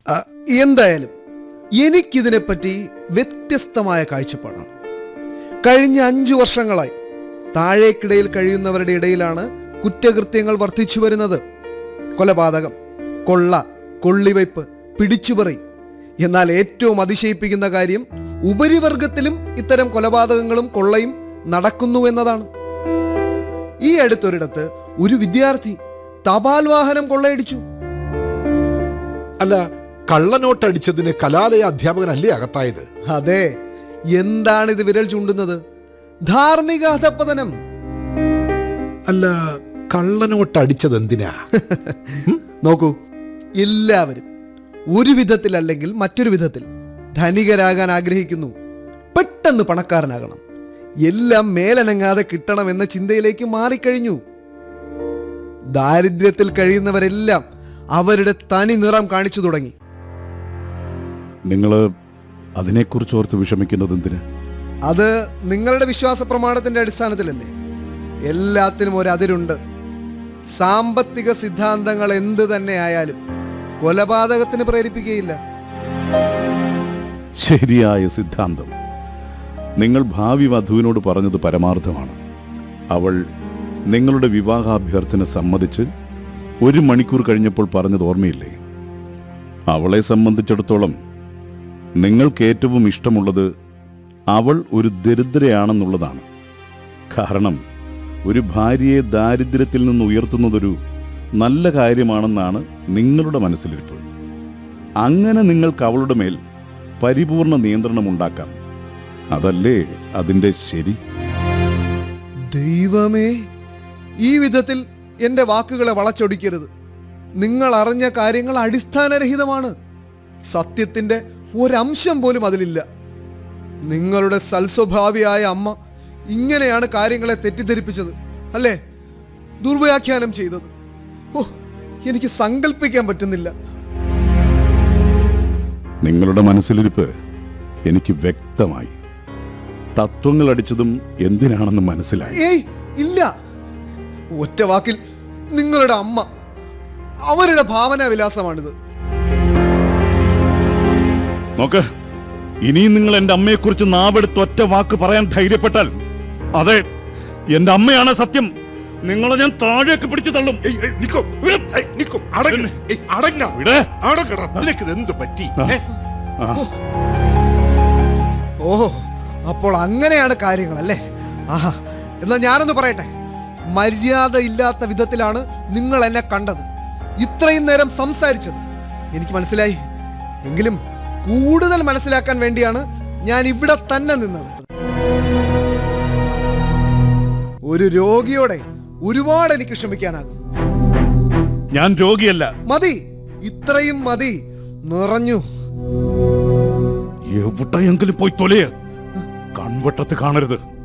ആ, എന്തായാലും എനിക്കിതിനെപ്പറ്റി വ്യത്യസ്തമായ കാഴ്ചപ്പാടാണ് കഴിഞ്ഞ അഞ്ചു വർഷങ്ങളായി താഴേക്കിടയിൽ കഴിയുന്നവരുടെ ഇടയിലാണ് കുറ്റകൃത്യങ്ങൾ വർദ്ധിച്ചു വരുന്നത് കൊലപാതകം കൊള്ള കൊള്ളിവയ്പ് പിടിച്ചുപറി എന്നാൽ ഏറ്റവും അതിശയിപ്പിക്കുന്ന കാര്യം ഉപരിവർഗത്തിലും ഇത്തരം കൊലപാതകങ്ങളും കൊള്ളയും നടക്കുന്നു എന്നതാണ് ഈ അടുത്തൊരിടത്ത് ഒരു വിദ്യാർത്ഥി തപാൽ വാഹനം കൊള്ളയടിച്ചു അല്ല കള്ളനോട്ടടിച്ചതിന് കലാലയ അധ്യാപകനല്ലേ അകത്തായത് അതെ എന്താണ് ഇത് വിരൽ ചൂണ്ടുന്നത് ധാർമ്മിക അധപ്പതനം അല്ല കള്ളനോട്ടടിച്ചത് എന്തിനാ നോക്കൂ എല്ലാവരും ഒരു വിധത്തിലല്ലെങ്കിൽ മറ്റൊരു വിധത്തിൽ ധനികരാകാൻ ആഗ്രഹിക്കുന്നു പെട്ടെന്ന് പണക്കാരനാകണം എല്ലാം മേലനങ്ങാതെ കിട്ടണം എന്ന ചിന്തയിലേക്ക് മാറിക്കഴിഞ്ഞു ദാരിദ്ര്യത്തിൽ കഴിയുന്നവരെല്ലാം അവരുടെ തനി നിറം കാണിച്ചു തുടങ്ങി നിങ്ങൾ അതിനെക്കുറിച്ച് ഓർത്ത് വിഷമിക്കുന്നത് എന്തിന് അത് നിങ്ങളുടെ വിശ്വാസ പ്രമാണത്തിന്റെ അടിസ്ഥാനത്തിലല്ലേ എല്ലാത്തിനും ഒരു അതിരുണ്ട് സാമ്പത്തിക സിദ്ധാന്തങ്ങൾ എന്ത് തന്നെ ആയാലും കൊലപാതകത്തിന് പ്രേരിപ്പിക്കുകയില്ല ശരിയായ സിദ്ധാന്തം നിങ്ങൾ ഭാവി വധുവിനോട് പറഞ്ഞത് പരമാർത്ഥമാണ് അവൾ നിങ്ങളുടെ വിവാഹാഭ്യർത്ഥന സമ്മതിച്ച് ഒരു മണിക്കൂർ കഴിഞ്ഞപ്പോൾ പറഞ്ഞത് ഓർമ്മയില്ലേ അവളെ സംബന്ധിച്ചിടത്തോളം നിങ്ങൾക്ക് ഏറ്റവും ഇഷ്ടമുള്ളത് അവൾ ഒരു ദരിദ്രയാണെന്നുള്ളതാണ് കാരണം ഒരു ഭാര്യയെ ദാരിദ്ര്യത്തിൽ നിന്ന് ഉയർത്തുന്നതൊരു നല്ല കാര്യമാണെന്നാണ് നിങ്ങളുടെ മനസ്സിലിരിപ്പ് അങ്ങനെ നിങ്ങൾക്ക് അവളുടെ മേൽ പരിപൂർണ നിയന്ത്രണം ഉണ്ടാക്കാം അതല്ലേ അതിൻ്റെ ശരി ദൈവമേ ഈ വിധത്തിൽ എന്റെ വാക്കുകളെ വളച്ചൊടിക്കരുത് നിങ്ങൾ അറിഞ്ഞ കാര്യങ്ങൾ അടിസ്ഥാനരഹിതമാണ് സത്യത്തിന്റെ ഒരംശം പോലും അതിലില്ല നിങ്ങളുടെ സൽസ്വഭാവിയായ അമ്മ ഇങ്ങനെയാണ് കാര്യങ്ങളെ തെറ്റിദ്ധരിപ്പിച്ചത് അല്ലേ ദുർവ്യാഖ്യാനം ചെയ്തത് ഓ എനിക്ക് സങ്കല്പിക്കാൻ പറ്റുന്നില്ല നിങ്ങളുടെ മനസ്സിലിരിപ്പ് എനിക്ക് വ്യക്തമായി തത്വങ്ങൾ അടിച്ചതും എന്തിനാണെന്ന് മനസ്സിലായി ഏയ് ഇല്ല ഒറ്റ വാക്കിൽ നിങ്ങളുടെ അമ്മ അവരുടെ ഭാവനാ വിലാസമാണിത് നോക്ക് ഇനിയും നിങ്ങൾ എന്റെ അമ്മയെക്കുറിച്ച് നാവെടുത്ത് ഒറ്റ വാക്ക് പറയാൻ ധൈര്യപ്പെട്ടാൽ അതെ എന്റെ അമ്മയാണ് സത്യം നിങ്ങളെ ഞാൻ താഴേക്ക് പിടിച്ചു തള്ളും ഏയ്, ഏയ്, നിക്കോ. ഏയ്, നിക്കോ. അടങ്ങ്. ഏയ്, അടങ്ങ. ഇവിടെ അടങ്ങടാ. നിനക്കിത് എന്ത് പറ്റി ഏ? ഓഹോ അപ്പോൾ അങ്ങനെയാണ് കാര്യങ്ങൾ അല്ലേ ആഹാ എന്നാൽ ഞാനൊന്ന് പറയട്ടെ മര്യാദ ഇല്ലാത്ത വിധത്തിലാണ് നിങ്ങൾ എന്നെ കണ്ടത് ഇത്രയും നേരം സംസാരിച്ചത് എനിക്ക് മനസ്സിലായി എങ്കിലും കൂടുതൽ മനസ്സിലാക്കാൻ വേണ്ടിയാണ് ഞാൻ ഇവിടെ തന്നെ നിന്നത് ഒരു രോഗിയോടെ ഒരുപാട് എനിക്ക് ക്ഷമിക്കാനാകും ഞാൻ രോഗിയല്ല മതി ഇത്രയും മതി നിറഞ്ഞു എവിടെയെങ്കിലും പോയി തൊലയ കൺവട്ടത്ത് കാണരുത്